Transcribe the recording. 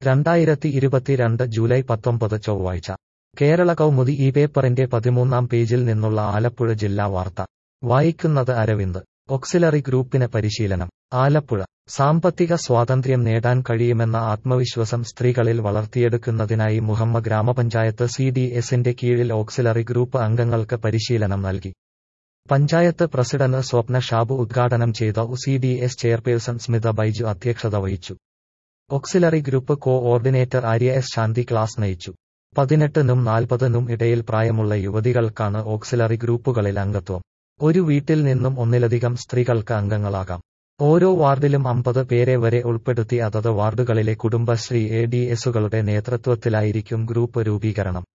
രണ്ടായിരത്തി ഇരുപത്തിരണ്ട് ജൂലൈ പത്തൊമ്പത് ചൊവ്വാഴ്ച കേരള കൗമുദി ഈ പേപ്പറിന്റെ പതിമൂന്നാം പേജിൽ നിന്നുള്ള ആലപ്പുഴ ജില്ലാ വാർത്ത വായിക്കുന്നത് അരവിന്ദ് ഓക്സിലറി ഗ്രൂപ്പിന് പരിശീലനം ആലപ്പുഴ സാമ്പത്തിക സ്വാതന്ത്ര്യം നേടാൻ കഴിയുമെന്ന ആത്മവിശ്വാസം സ്ത്രീകളിൽ വളർത്തിയെടുക്കുന്നതിനായി മുഹമ്മ ഗ്രാമപഞ്ചായത്ത് സി ഡി എസിന്റെ കീഴിൽ ഓക്സിലറി ഗ്രൂപ്പ് അംഗങ്ങൾക്ക് പരിശീലനം നൽകി പഞ്ചായത്ത് പ്രസിഡന്റ് സ്വപ്ന ഷാബു ഉദ്ഘാടനം ചെയ്ത C D S chairperson Smitha Baiju അധ്യക്ഷത വഹിച്ചു auxiliary group coordinator Arya S Shanthi class നയിച്ചു പതിനെട്ടിനും നാൽപ്പതിനും ഇടയിൽ പ്രായമുള്ള യുവതികൾക്കാണ് ഓക്സിലറി ഗ്രൂപ്പുകളിൽ അംഗത്വം ഒരു വീട്ടിൽ നിന്നും ഒന്നിലധികം സ്ത്രീകൾക്ക് അംഗങ്ങളാകാം ഓരോ വാർഡിലും അമ്പത് പേരെ വരെ ഉൾപ്പെടുത്തി അതത് വാർഡുകളിലെ കുടുംബശ്രീ എ ഡി എസുകളുടെ നേതൃത്വത്തിലായിരിക്കും ഗ്രൂപ്പ് രൂപീകരണം